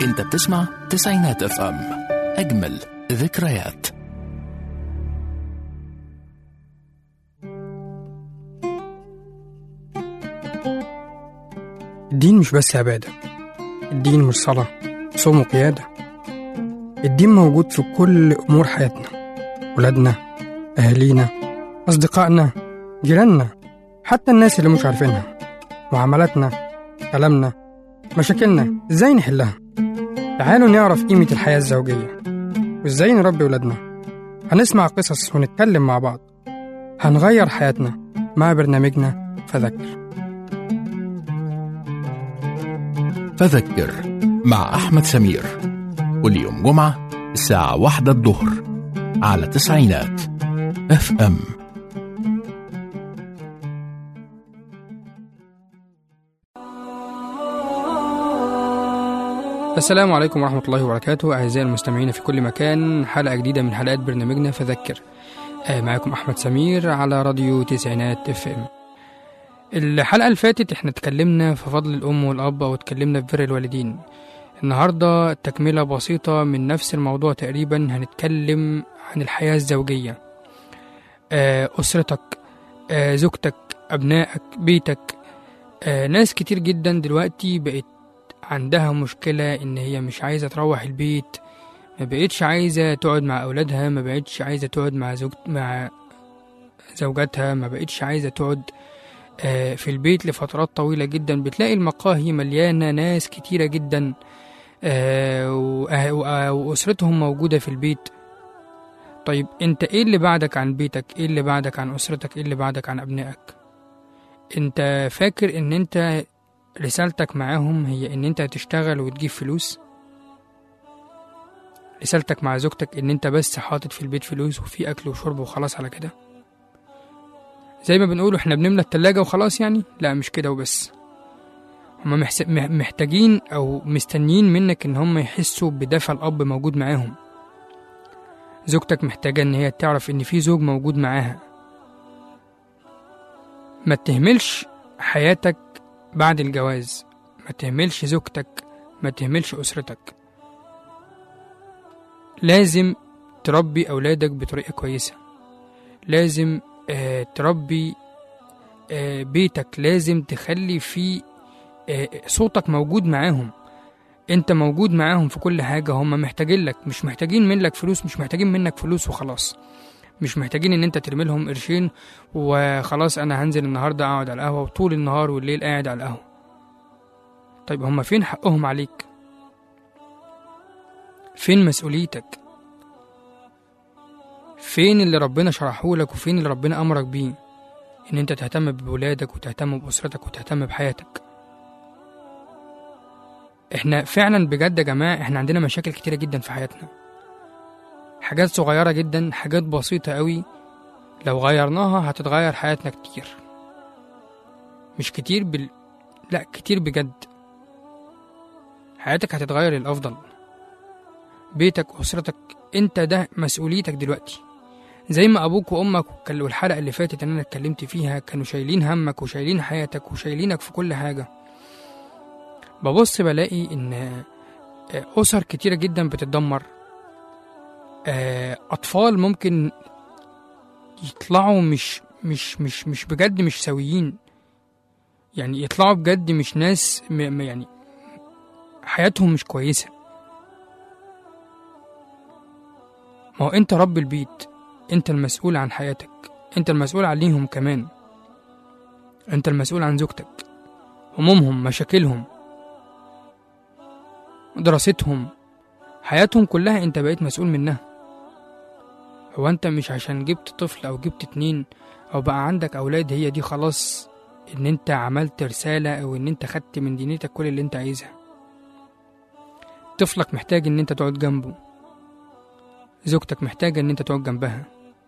انت بتسمع تسعينات اف ام اجمل ذكريات الدين مش بس عبادة الدين مش صلاة صوم وقيادة الدين موجود في كل أمور حياتنا ولادنا أهالينا أصدقائنا جيراننا حتى الناس اللي مش عارفينها معاملاتنا كلامنا مشاكلنا إزاي نحلها تعالوا نعرف قيمة الحياة الزوجية وإزاي نربي ولادنا هنسمع قصص ونتكلم مع بعض هنغير حياتنا مع برنامجنا فذكر فذكر مع أحمد سمير كل يوم جمعة الساعة واحدة الظهر على تسعينات اف ام السلام عليكم ورحمة الله وبركاته أعزائي المستمعين في كل مكان حلقة جديدة من حلقات برنامجنا فذكر آه، معاكم أحمد سمير على راديو تسعينات اف ام الحلقة اللي فاتت احنا اتكلمنا في فضل الأم والأب أو اتكلمنا في بر الوالدين النهاردة تكملة بسيطة من نفس الموضوع تقريبا هنتكلم عن الحياة الزوجية آه، أسرتك آه، زوجتك أبنائك بيتك آه، ناس كتير جدا دلوقتي بقت عندها مشكلة إن هي مش عايزة تروح البيت ما بقتش عايزة تقعد مع أولادها ما بقتش عايزة تقعد مع زوج مع زوجاتها ما بقتش عايزة تقعد آه، في البيت لفترات طويلة جدا بتلاقي المقاهي مليانة ناس كتيرة جدا آه، وأه- وأه- وأسرتهم موجودة في البيت طيب انت ايه اللي بعدك عن بيتك ايه اللي بعدك عن أسرتك ايه اللي بعدك عن أبنائك انت فاكر ان انت رسالتك معاهم هي ان انت هتشتغل وتجيب فلوس رسالتك مع زوجتك ان انت بس حاطط في البيت فلوس وفي اكل وشرب وخلاص على كده زي ما بنقول احنا بنملى التلاجة وخلاص يعني لا مش كده وبس هما محس- مح- محتاجين او مستنيين منك ان هما يحسوا بدفى الاب موجود معاهم زوجتك محتاجة ان هي تعرف ان في زوج موجود معاها ما تهملش حياتك بعد الجواز ما تهملش زوجتك ما تهملش أسرتك لازم تربي أولادك بطريقة كويسة لازم آه تربي آه بيتك لازم تخلي فيه آه صوتك موجود معاهم انت موجود معاهم في كل حاجة هم محتاجين لك مش محتاجين منك فلوس مش محتاجين منك فلوس وخلاص مش محتاجين ان انت ترمي لهم قرشين وخلاص انا هنزل النهارده اقعد على القهوه وطول النهار والليل قاعد على القهوه طيب هما فين حقهم عليك فين مسؤوليتك فين اللي ربنا شرحه لك وفين اللي ربنا امرك بيه ان انت تهتم بولادك وتهتم باسرتك وتهتم بحياتك احنا فعلا بجد يا جماعه احنا عندنا مشاكل كتيره جدا في حياتنا حاجات صغيره جدا حاجات بسيطه قوي لو غيرناها هتتغير حياتنا كتير مش كتير بال... لا كتير بجد حياتك هتتغير للأفضل بيتك أسرتك أنت ده مسؤوليتك دلوقتي زي ما أبوك وأمك وكل- والحلقة اللي فاتت اللي أنا اتكلمت فيها كانوا شايلين همك وشايلين حياتك وشايلينك في كل حاجة ببص بلاقي إن آه، أسر كتيرة جدا بتتدمر آه، أطفال ممكن يطلعوا مش مش مش مش بجد مش سويين يعني يطلعوا بجد مش ناس م م- يعني حياتهم مش كويسة ما هو انت رب البيت انت المسؤول عن حياتك انت المسؤول عليهم كمان انت المسؤول عن زوجتك همومهم مشاكلهم دراستهم حياتهم كلها انت بقيت مسؤول منها هو انت مش عشان جبت طفل او جبت اتنين او بقى عندك اولاد هي دي خلاص ان انت عملت رسالة او ان انت خدت من دنيتك كل اللي انت عايزها طفلك محتاج ان انت تقعد جنبه زوجتك محتاجة ان انت تقعد جنبها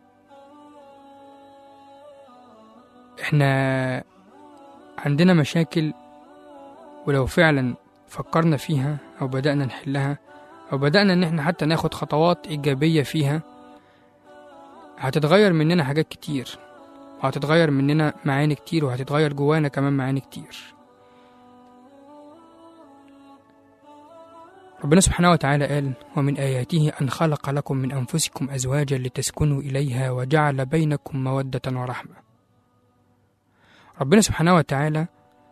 احنا عندنا مشاكل ولو فعلا فكرنا فيها او بدأنا نحلها او بدأنا ان احنا حتى ناخد خطوات ايجابية فيها هتتغير مننا حاجات كتير وهتتغير مننا معاني كتير وهتتغير جوانا كمان معاني كتير ربنا سبحانه وتعالى قال ومن آياته أن خلق لكم من أنفسكم أزواجا لتسكنوا إليها وجعل بينكم مودة ورحمة ربنا سبحانه وتعالى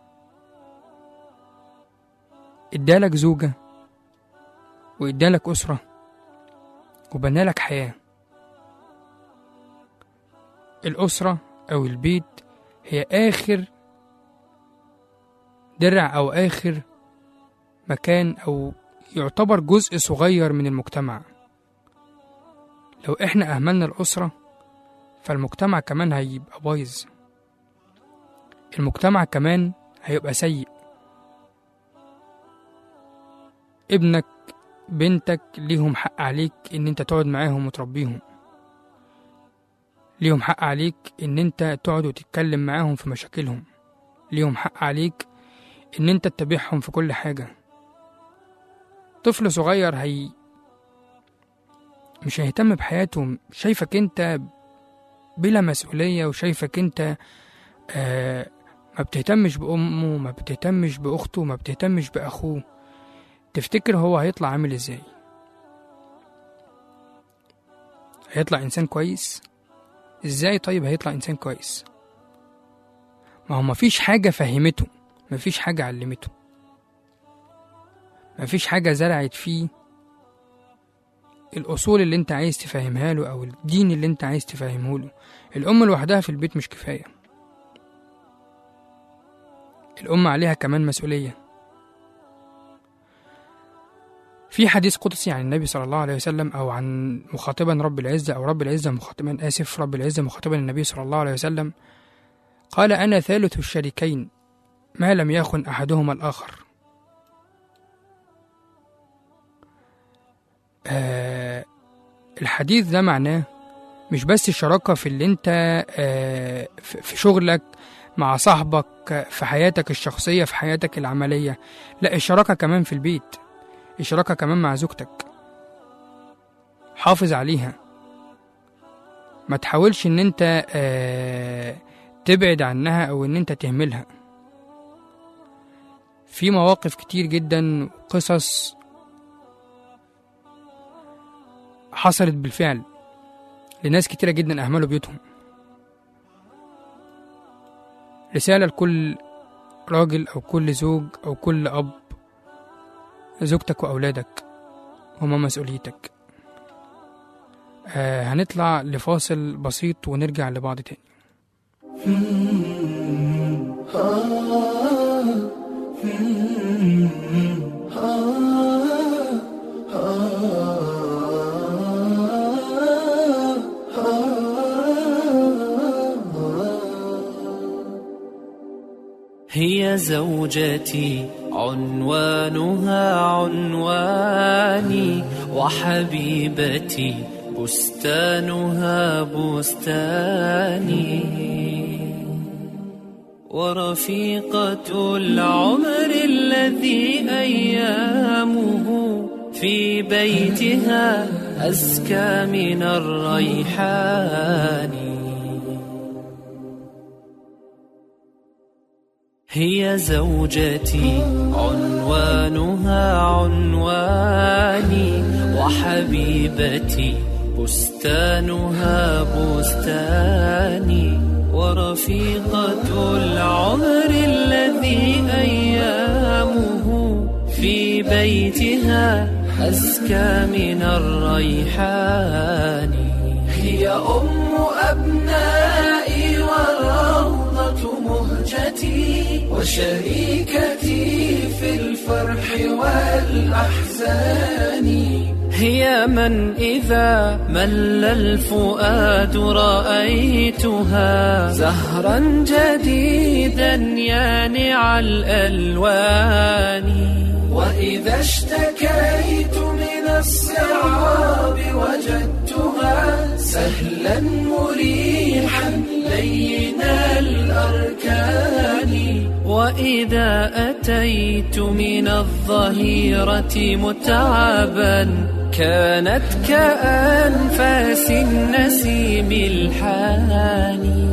ادالك زوجة وادالك أسرة وبنالك حياة الأسرة أو البيت هي آخر درع أو آخر مكان أو يعتبر جزء صغير من المجتمع لو إحنا أهملنا الأسرة فالمجتمع كمان هيبقى بايظ المجتمع كمان هيبقى سيء ابنك بنتك ليهم حق عليك ان انت تقعد معاهم وتربيهم ليهم حق عليك ان انت تقعد وتتكلم معاهم في مشاكلهم ليهم حق عليك ان انت تتابعهم في كل حاجة طفل صغير هي مش هيهتم بحياته شايفك انت بلا مسؤولية وشايفك انت آه ما بتهتمش بأمه ما بتهتمش بأخته ما بتهتمش بأخوه تفتكر هو هيطلع عامل ازاي هيطلع انسان كويس ازاي طيب هيطلع انسان كويس ما هو مفيش حاجة فهمته مفيش حاجة علمته مفيش حاجة زرعت فيه الأصول اللي أنت عايز تفهمها له أو الدين اللي أنت عايز تفهمه له الأم لوحدها في البيت مش كفاية الأم عليها كمان مسؤولية في حديث قدسي عن النبي صلى الله عليه وسلم أو عن مخاطبا رب العزة أو رب العزة مخاطبا آسف رب العزة مخاطبا النبي صلى الله عليه وسلم قال أنا ثالث الشريكين ما لم يخن أحدهما الآخر آه الحديث ده معناه مش بس الشراكة في اللي انت آه في شغلك مع صاحبك في حياتك الشخصية في حياتك العملية لا الشراكة كمان في البيت الشراكة كمان مع زوجتك حافظ عليها ما تحاولش ان انت آه تبعد عنها او ان انت تهملها في مواقف كتير جدا قصص حصلت بالفعل لناس كتيرة جدا أهملوا بيوتهم رسالة لكل راجل أو كل زوج أو كل أب زوجتك وأولادك هما مسؤوليتك آه هنطلع لفاصل بسيط ونرجع لبعض تاني هي زوجتي عنوانها عنواني وحبيبتي بستانها بستاني ورفيقة العمر الذي أيامه في بيتها أزكى من الريحان هي زوجتي عنوانها عنواني وحبيبتي بستانها بستاني ورفيقة العمر الذي أيامه في بيتها أزكى من الريحان هي أم أبنائي والروضة مهجتي وشريكتي في الفرح والأحزان هي من إذا مل الفؤاد رأيتها زهرا جديدا يانع الألوان وإذا اشتكيت من الصعاب وجدتها سهلا مريحا لين الأركان وإذا أتيت من الظهيرة متعبا كانت كأنفاس النسيم الحاني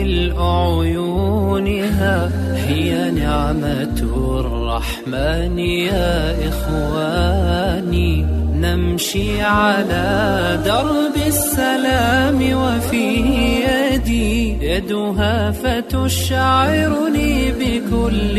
وملء عيونها هي نعمة الرحمن يا إخواني نمشي على درب السلام وفي يدي يدها فتشعرني بكل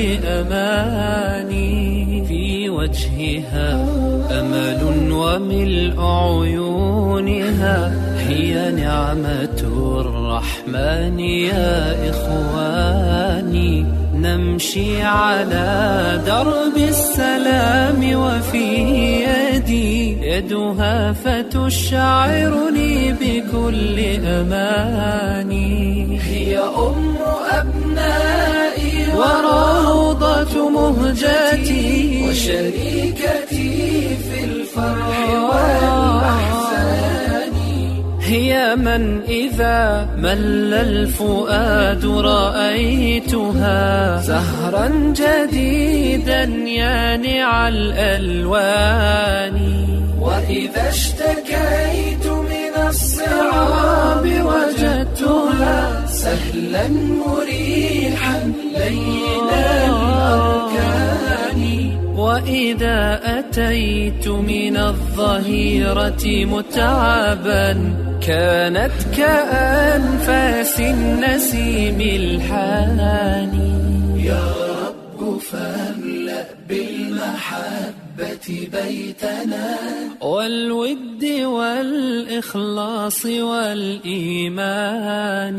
أماني في وجهها أمل وملء عيونها هي نعمة الرحمن يا إخواني نمشي على درب السلام وفي يدي يدها فتشعرني بكل أماني هي أم أبنائي وروضة مهجتي وشريكتي في الفرح والأحزان هي من إذا مل الفؤاد رأيتها زهرا جديدا يانع الألوان وإذا اشتكيت من الصعاب وجدتها سهلا مريحا لين الأركان وإذا أتيت من الظهيرة متعبا كانت كأنفاس النسيم الحاني يا رب فاملأ بالمحبة بيتنا والود والإخلاص والإيمان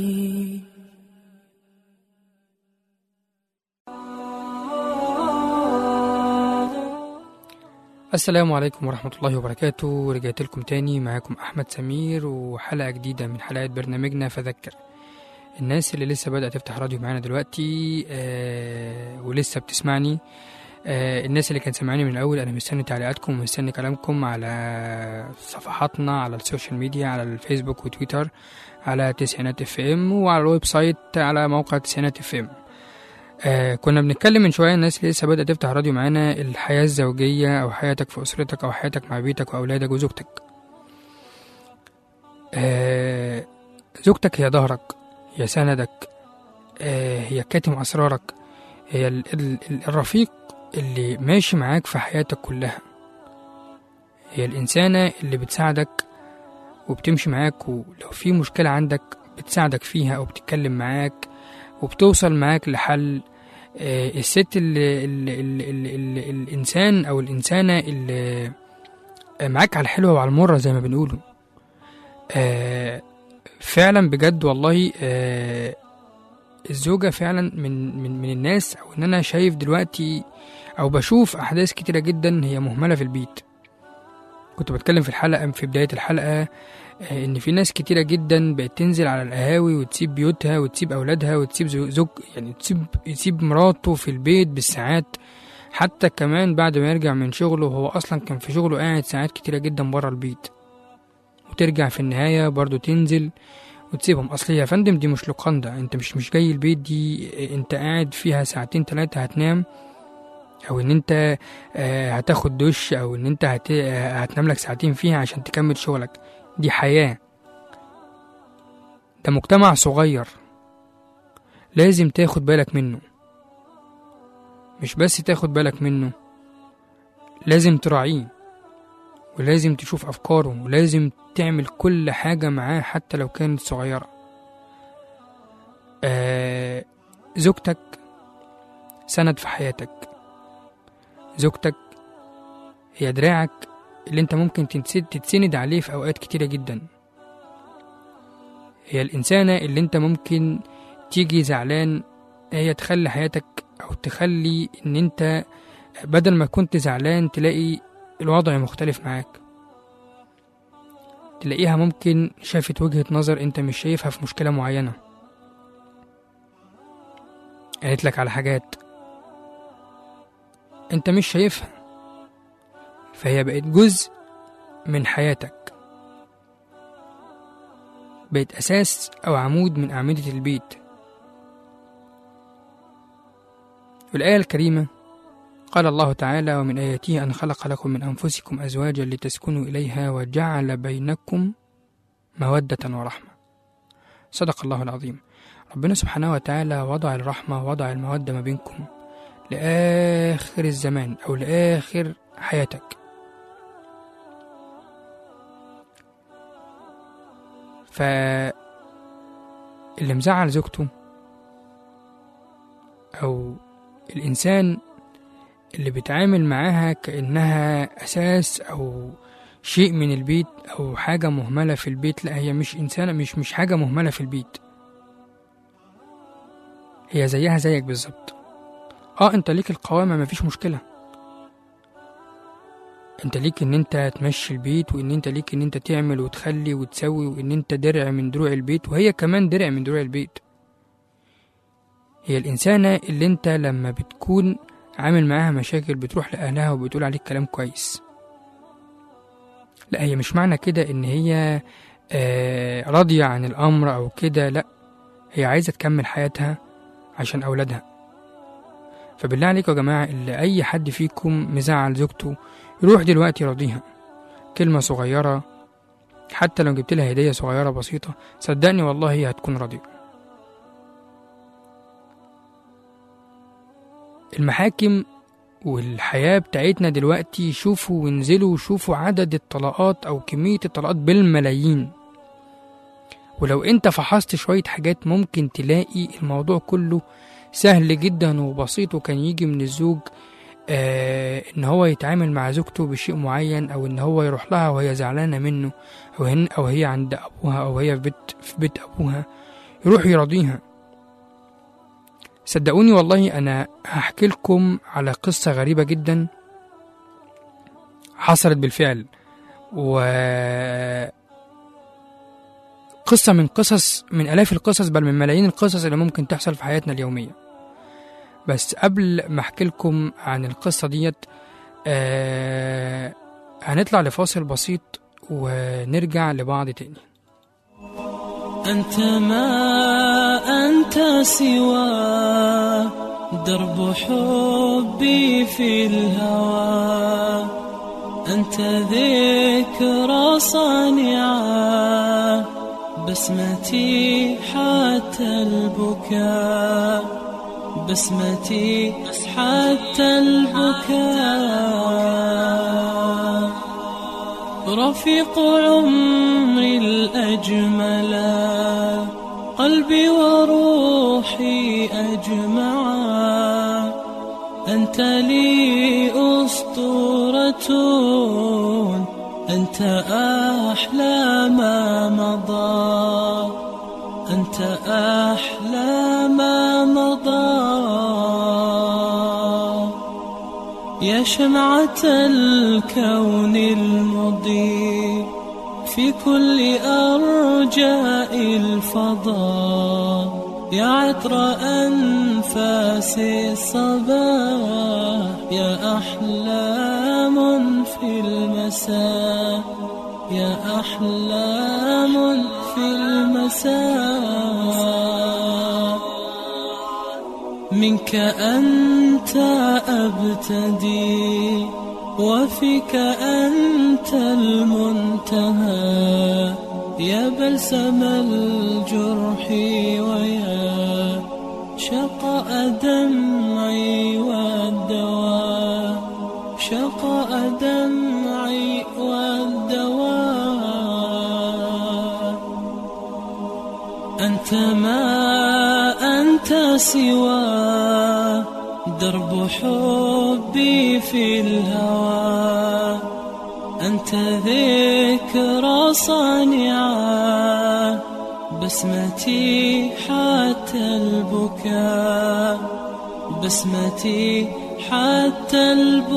السلام عليكم ورحمة الله وبركاته رجعت لكم تاني معاكم أحمد سمير وحلقة جديدة من حلقات برنامجنا فذكر الناس اللي لسه بدأت تفتح راديو معانا دلوقتي آه ولسه بتسمعني آه الناس اللي كانت سامعاني من الأول أنا مستني تعليقاتكم ومستني كلامكم على صفحاتنا على السوشيال ميديا على الفيسبوك وتويتر على تسعينات اف ام وعلى الويب سايت على موقع تسعينات اف ام آه كنا بنتكلم من شوية الناس اللي لسه بدأت تفتح راديو معانا الحياة الزوجية أو حياتك في أسرتك أو حياتك مع بيتك وأولادك وزوجتك آه زوجتك هي ظهرك هي سندك آه هي كاتم أسرارك هي ال ال ال الرفيق اللي ماشي معاك في حياتك كلها هي الإنسانة اللي بتساعدك وبتمشي معاك ولو في مشكلة عندك بتساعدك فيها أو بتتكلم معاك وبتوصل معاك لحل آه، الست اللي, اللي, اللي, اللي, اللي الإنسان أو الإنسانة اللي آه، معاك على الحلوة وعلى المرة زي ما بنقوله آه، فعلا بجد والله آه، الزوجة فعلا من, من, من الناس أو إن أنا شايف دلوقتي أو بشوف أحداث كتيرة جدا هي مهملة في البيت كنت بتكلم في الحلقة في بداية الحلقة آه، ان في ناس كتيره جدا بقت تنزل على القهاوي وتسيب بيوتها وتسيب اولادها وتسيب زو- زوج يعني تسيب يسيب مراته في البيت بالساعات حتى كمان بعد ما يرجع من شغله هو اصلا كان في شغله قاعد ساعات كتيره جدا بره البيت وترجع في النهايه برضو تنزل وتسيبهم اصل يا فندم دي مش لوكاندا انت مش مش جاي البيت دي انت قاعد فيها ساعتين تلاتة هتنام او ان انت آه، هتاخد دش او ان انت هت... آه، هتنام لك ساعتين فيها عشان تكمل شغلك دي حياة ده مجتمع صغير لازم تاخد بالك منه مش بس تاخد بالك منه لازم تراعيه ولازم تشوف أفكاره ولازم تعمل كل حاجة معاه حتى لو كانت صغيرة آه زوجتك سند في حياتك زوجتك هي دراعك اللي انت ممكن تنسد تتسند عليه في اوقات كتيرة جدا هي الانسانة اللي انت ممكن تيجي زعلان هي تخلي حياتك او تخلي ان انت بدل ما كنت زعلان تلاقي الوضع مختلف معاك تلاقيها ممكن شافت وجهة نظر انت مش شايفها في مشكلة معينة قالت لك على حاجات انت مش شايفها فهي بقت جزء من حياتك بقت أساس أو عمود من أعمدة البيت في الآية الكريمة قال الله تعالى ومن آياته أن خلق لكم من أنفسكم أزواجا لتسكنوا إليها وجعل بينكم مودة ورحمة صدق الله العظيم ربنا سبحانه وتعالى وضع الرحمة وضع المودة ما بينكم لآخر الزمان أو لآخر حياتك ف اللي مزعل زوجته أو الإنسان اللي بيتعامل معاها كأنها أساس أو شيء من البيت أو حاجة مهملة في البيت لا هي مش إنسانة مش مش حاجة مهملة في البيت هي زيها زيك بالظبط اه انت ليك القوامة مفيش مشكلة انت ليك ان انت تمشي البيت وان انت ليك ان انت تعمل وتخلي وتسوي وان انت درع من دروع البيت وهي كمان درع من دروع البيت هي الإنسانة اللي انت لما بتكون عامل معاها مشاكل بتروح لأهلها وبتقول عليك كلام كويس لا هي مش معنى كده ان هي آه راضية عن الأمر أو كده لا هي عايزة تكمل حياتها عشان أولادها فبالله عليكم يا جماعة اللي أي حد فيكم مزعل زوجته يروح دلوقتي يراضيها كلمة صغيرة حتى لو جبت لها هدية صغيرة بسيطة صدقني والله هي هتكون راضية المحاكم والحياة بتاعتنا دلوقتي شوفوا وانزلوا وشوفوا عدد الطلاقات أو كمية الطلاقات بالملايين ولو انت فحصت شوية حاجات ممكن تلاقي الموضوع كله سهل جدا وبسيط وكان يجي من الزوج آه ان هو يتعامل مع زوجته بشيء معين او ان هو يروح لها وهي زعلانة منه او هن او هي عند ابوها او هي في بيت في بيت ابوها يروح يراضيها صدقوني والله انا هحكي لكم على قصة غريبة جدا حصلت بالفعل و قصة من قصص من آلاف القصص بل من ملايين القصص اللي ممكن تحصل في حياتنا اليومية بس قبل ما أحكي لكم عن القصة ديت آه هنطلع لفاصل بسيط ونرجع لبعض تاني أنت ما أنت سوى درب حبي في الهوى أنت ذكرى صانعة بسمتي حتى البكاء بسمتي حتى البكاء رفيق عمري الأجملا قلبي وروحي أجمعا أنت لي أسطورة أنت أحلى ما مضى أنت أحلى ما مضى يا شمعة الكون المضيء في كل أرجاء الفضاء يا عطر أنفاس الصباح يا أحلام في المساء يا أحلام في المساء منك أنت أبتدي وفيك أنت المنتهى يا بلسم الجرح ويا شقاء دمعي والدواء شقاء دمعي والدواء أنت ما أنت سوى درب حبي في الهوى أنت ذكرى صانعة بسمتي حتى البكاء بسمتي حتى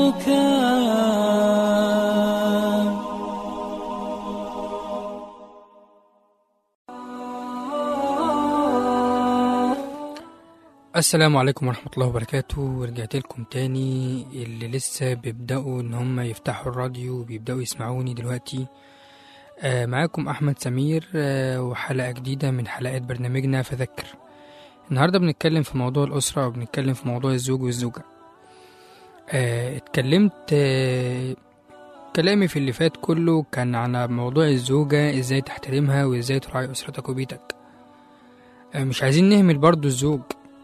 البكاء السلام عليكم ورحمة الله وبركاته ورجعت لكم تاني اللي لسه بيبدأوا إن هم يفتحوا الراديو وبيبدأوا يسمعوني دلوقتي آه معاكم أحمد سمير آه وحلقة جديدة من حلقات برنامجنا فذكر النهاردة بنتكلم في موضوع الأسرة وبنتكلم في موضوع الزوج والزوجة آه اتكلمت آه كلامي في اللي فات كله كان على موضوع الزوجة ازاي تحترمها وازاي تراعي أسرتك وبيتك آه، مش عايزين نهمل برضو الزوج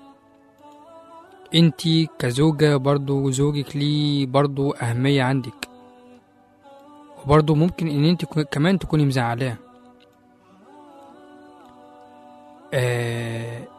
انتي كزوجة برضو زوجك ليه برضو أهمية عندك وبرضو ممكن ان انت كو- كمان تكوني مزعلاه آه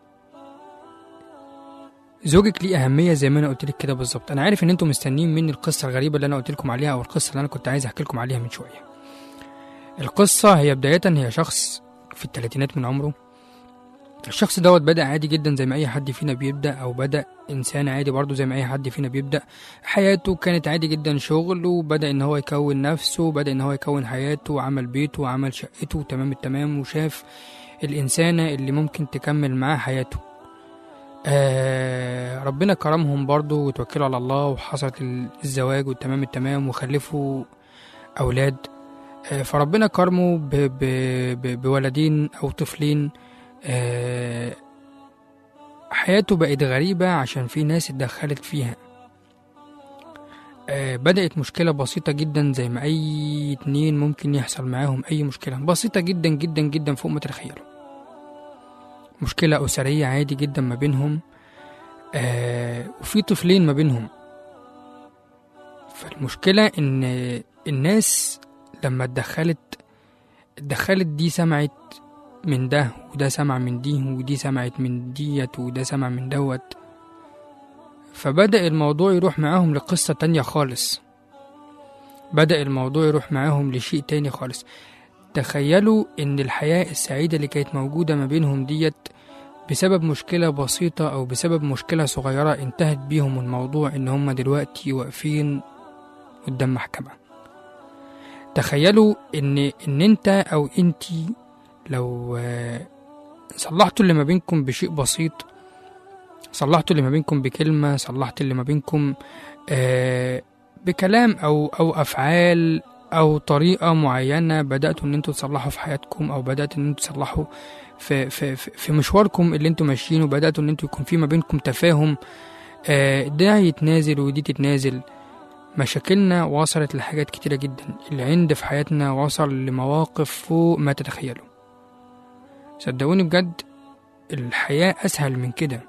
زوجك ليه أهمية زي ما أنا قلت لك كده بالظبط أنا عارف إن أنتم مستنيين مني القصة الغريبة اللي أنا قلت لكم عليها أو القصة اللي أنا كنت عايز أحكي لكم عليها من شوية القصة هي بداية هي شخص في الثلاثينات من عمره الشخص دوت بدأ عادي جدا زي ما أي حد فينا بيبدأ أو بدأ إنسان عادي برضه زي ما أي حد فينا بيبدأ حياته كانت عادي جدا شغل وبدأ إن هو يكون نفسه وبدأ إن هو يكون حياته وعمل بيته وعمل شقته تمام التمام وشاف الإنسانة اللي ممكن تكمل معاه حياته آه ربنا كرمهم برضه وتوكلوا على الله وحصلت الزواج والتمام التمام وخلفوا أولاد آه فربنا كرمه ب ب ب بولدين أو طفلين آه حياته بقت غريبة عشان في ناس اتدخلت فيها آه بدأت مشكلة بسيطة جدا زي ما أي اتنين ممكن يحصل معاهم أي مشكلة بسيطة جدا جدا جدا فوق ما تتخيلوا مشكلة أسرية عادي جدا ما بينهم آه وفي طفلين ما بينهم فالمشكلة إن الناس لما اتدخلت اتدخلت دي سمعت من ده وده سمع من دي ودي سمعت من ديت وده سمع من دوت فبدأ الموضوع يروح معاهم لقصة تانية خالص بدأ الموضوع يروح معاهم لشيء تاني خالص تخيلوا إن الحياة السعيدة اللي كانت موجودة ما بينهم ديت بسبب مشكلة بسيطة أو بسبب مشكلة صغيرة انتهت بيهم الموضوع إن هما دلوقتي واقفين قدام محكمة تخيلوا إن إن أنت أو أنتي لو آه، صلحتوا اللي ما بينكم بشيء بسيط صلحتوا اللي ما بينكم بكلمة صلحت اللي ما بينكم آه، بكلام أو أو أفعال أو طريقة معينة بدأتوا إن أنتوا تصلحوا في حياتكم أو بدأتوا إن أنتوا تصلحوا في في في في مشواركم اللي أنتوا ماشيينه بدأتوا إن أنتوا يكون في ما بينكم تفاهم آه، ده يتنازل ودي تتنازل مشاكلنا وصلت لحاجات كتيرة جدا العند في حياتنا وصل لمواقف فوق ما تتخيلوا صدقوني بجد الحياة أسهل من كده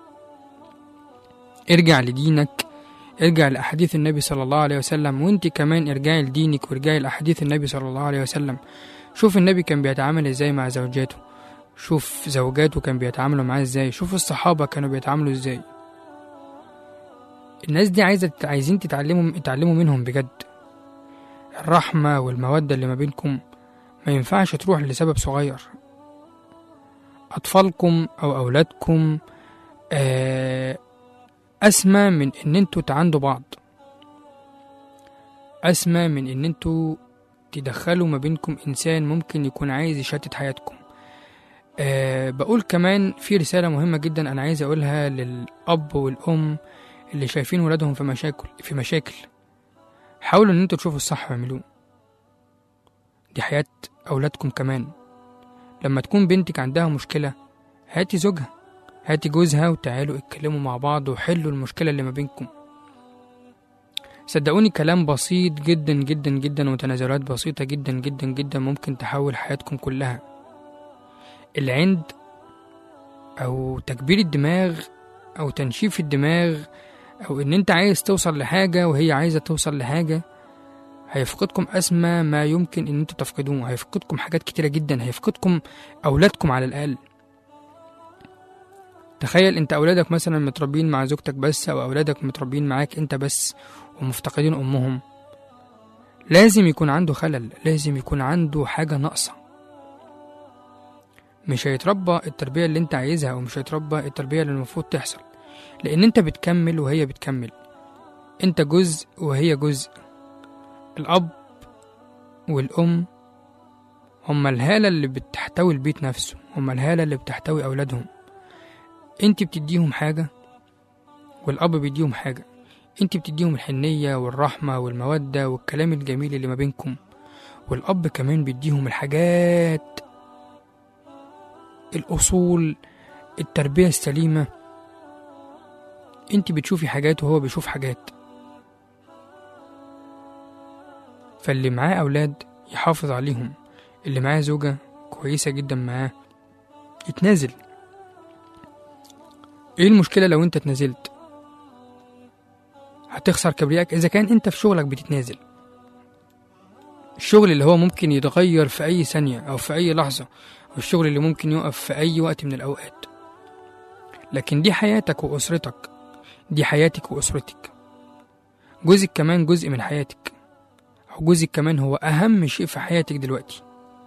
ارجع لدينك ارجع لأحاديث النبي صلى الله عليه وسلم وانت كمان ارجعي لدينك وارجعي لأحاديث النبي صلى الله عليه وسلم شوف النبي كان بيتعامل ازاي مع زوجاته شوف زوجاته كان بيتعاملوا معاه ازاي شوف الصحابة كانوا بيتعاملوا ازاي الناس دي عايزة عايزين تتعلموا تتعلموا منهم بجد الرحمة والمودة اللي ما بينكم ما ينفعش تروح لسبب صغير أطفالكم أو أولادكم آه، أسمى من إن انتوا تعاندوا بعض أسمى من إن انتوا تدخلوا ما بينكم إنسان ممكن يكون عايز يشتت حياتكم أه بقول كمان في رسالة مهمة جدا أنا عايز أقولها للأب والأم اللي شايفين ولادهم في مشاكل في مشاكل حاولوا إن انتوا تشوفوا الصح واعملوه دي حياة أولادكم كمان لما تكون بنتك عندها مشكلة هاتي زوجها هاتي جوزها وتعالوا اتكلموا مع بعض وحلوا المشكلة اللي ما بينكم صدقوني كلام بسيط جدا جدا جدا وتنازلات بسيطة جدا جدا جدا ممكن تحول حياتكم كلها العند أو تكبير الدماغ أو تنشيف الدماغ أو إن أنت عايز توصل لحاجة وهي عايزة توصل لحاجة هيفقدكم أسمى ما يمكن إن أنتوا تفقدوه هيفقدكم حاجات كتيرة جدا هيفقدكم أولادكم على الأقل تخيل انت اولادك مثلا متربيين مع زوجتك بس او اولادك متربيين معاك انت بس ومفتقدين امهم لازم يكون عنده خلل لازم يكون عنده حاجة ناقصة مش هيتربى التربية اللي انت عايزها او مش هيتربى التربية اللي المفروض تحصل لان انت بتكمل وهي بتكمل انت جزء وهي جزء الاب والام هما الهالة اللي بتحتوي البيت نفسه هما الهالة اللي بتحتوي أولادهم انت بتديهم حاجة والأب بيديهم حاجة انت بتديهم الحنية والرحمة والمودة والكلام الجميل اللي ما بينكم والأب كمان بيديهم الحاجات الأصول التربية السليمة انت بتشوفي حاجات وهو بيشوف حاجات فاللي معاه أولاد يحافظ عليهم اللي معاه زوجة كويسة جدا معاه يتنازل ايه المشكلة لو انت اتنازلت هتخسر كبريائك اذا كان انت في شغلك بتتنازل الشغل اللي هو ممكن يتغير في اي ثانية او في اي لحظة والشغل اللي ممكن يقف في اي وقت من الاوقات لكن دي حياتك واسرتك دي حياتك واسرتك جوزك كمان جزء من حياتك أو جوزك كمان هو أهم شيء في حياتك دلوقتي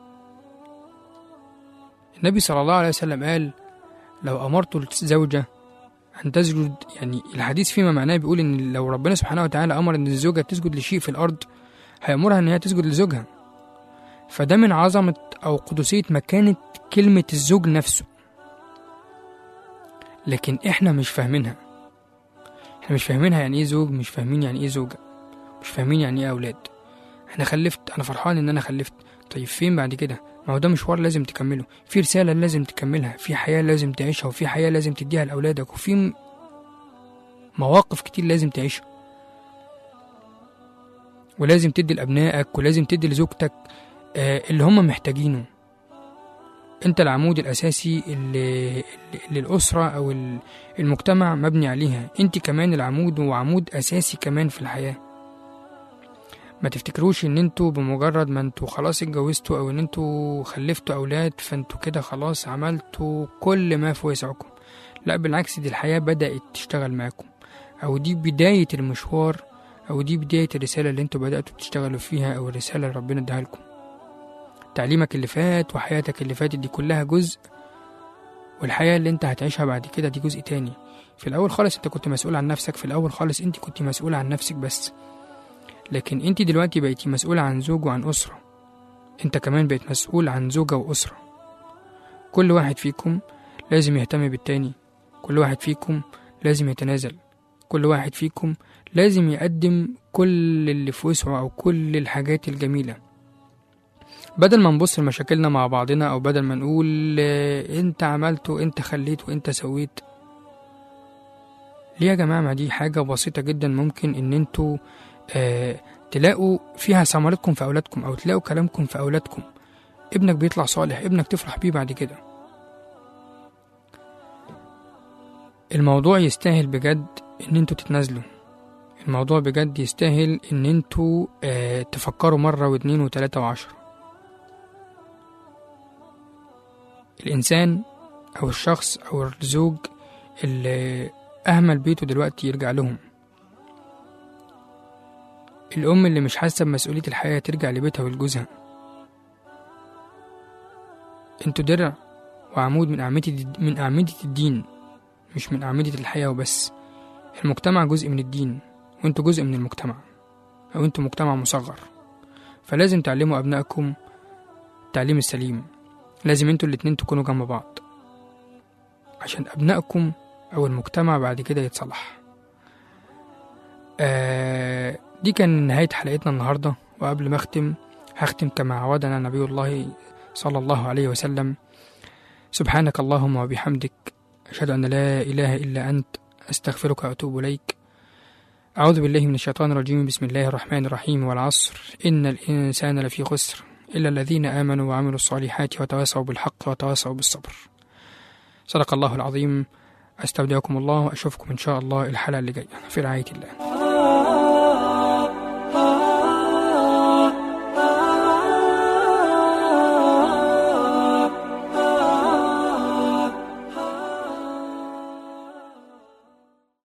النبي صلى الله عليه وسلم قال لو أمرت الزوجة أن تسجد يعني الحديث فيما معناه بيقول إن لو ربنا سبحانه وتعالى أمر إن الزوجة تسجد لشيء في الأرض هيأمرها إن هي تسجد لزوجها فده من عظمة أو قدسية مكانة كلمة الزوج نفسه لكن إحنا مش فاهمينها إحنا مش فاهمينها يعني إيه زوج مش فاهمين يعني إيه زوجة مش فاهمين يعني إيه أولاد أنا خلفت أنا فرحان إن أنا خلفت طيب فين بعد كده ما هو ده مشوار لازم تكمله في رسالة لازم تكملها في حياة لازم تعيشها وفي حياة لازم تديها لأولادك وفي م- مواقف كتير لازم تعيشها ولازم تدي لأبنائك ولازم تدي لزوجتك آه، اللي هم محتاجينه انت العمود الأساسي اللي, اللي الأسرة أو ال- المجتمع مبني عليها انت كمان العمود وعمود أساسي كمان في الحياة ما تفتكروش ان انتوا بمجرد ما انتوا خلاص اتجوزتوا او ان انتوا خلفتوا اولاد فانتوا كده خلاص عملتوا كل ما في وسعكم لا بالعكس دي الحياة بدأت تشتغل معاكم او دي بداية المشوار او دي بداية الرسالة اللي انتوا بدأتوا تشتغلوا فيها او الرسالة اللي ربنا اداها لكم تعليمك اللي فات وحياتك اللي فاتت دي كلها جزء والحياة اللي انت هتعيشها بعد كده دي جزء تاني في الاول خالص انت كنت مسؤول عن نفسك في الاول خالص انت كنت مسؤول عن نفسك بس لكن انت دلوقتي بقيتي مسؤولة عن زوج وعن أسرة انت كمان بقيت مسؤول عن زوجة وأسرة كل واحد فيكم لازم يهتم بالتاني كل واحد فيكم لازم يتنازل كل واحد فيكم لازم يقدم كل اللي في وسعه أو كل الحاجات الجميلة بدل ما نبص لمشاكلنا مع بعضنا أو بدل ما نقول اه، انت عملت وانت خليت وانت سويت ليه يا جماعة ما دي حاجة بسيطة جدا ممكن ان انتوا آه، تلاقوا فيها ثمرتكم في أولادكم أو تلاقوا كلامكم في أولادكم ابنك بيطلع صالح ابنك تفرح بيه بعد كده الموضوع يستاهل بجد إن انتوا تتنازلوا الموضوع بجد يستاهل إن انتوا آه، تفكروا مرة واتنين وتلاتة وعشرة الإنسان أو الشخص أو الزوج اللي أهمل بيته دلوقتي يرجع لهم الأم اللي مش حاسة بمسؤولية الحياة ترجع لبيتها ولجوزها انتوا درع وعمود من أعمدة من أعمدة الدين مش من أعمدة الحياة وبس المجتمع جزء من الدين وانتوا جزء من المجتمع أو انتوا مجتمع مصغر فلازم تعلموا أبنائكم التعليم السليم لازم انتوا الاتنين تكونوا جنب بعض عشان أبنائكم أو المجتمع بعد كده يتصلح آه دي كان نهاية حلقتنا النهاردة وقبل ما أختم هختم كما عودنا نبي الله صلى الله عليه وسلم سبحانك اللهم وبحمدك أشهد أن لا إله إلا أنت أستغفرك وأتوب إليك أعوذ بالله من الشيطان الرجيم بسم الله الرحمن الرحيم والعصر إن الإنسان لفي خسر إلا الذين آمنوا وعملوا الصالحات وتواصوا بالحق وتواصوا بالصبر صدق الله العظيم أستودعكم الله وأشوفكم إن شاء الله الحلقة اللي جاية في رعاية الله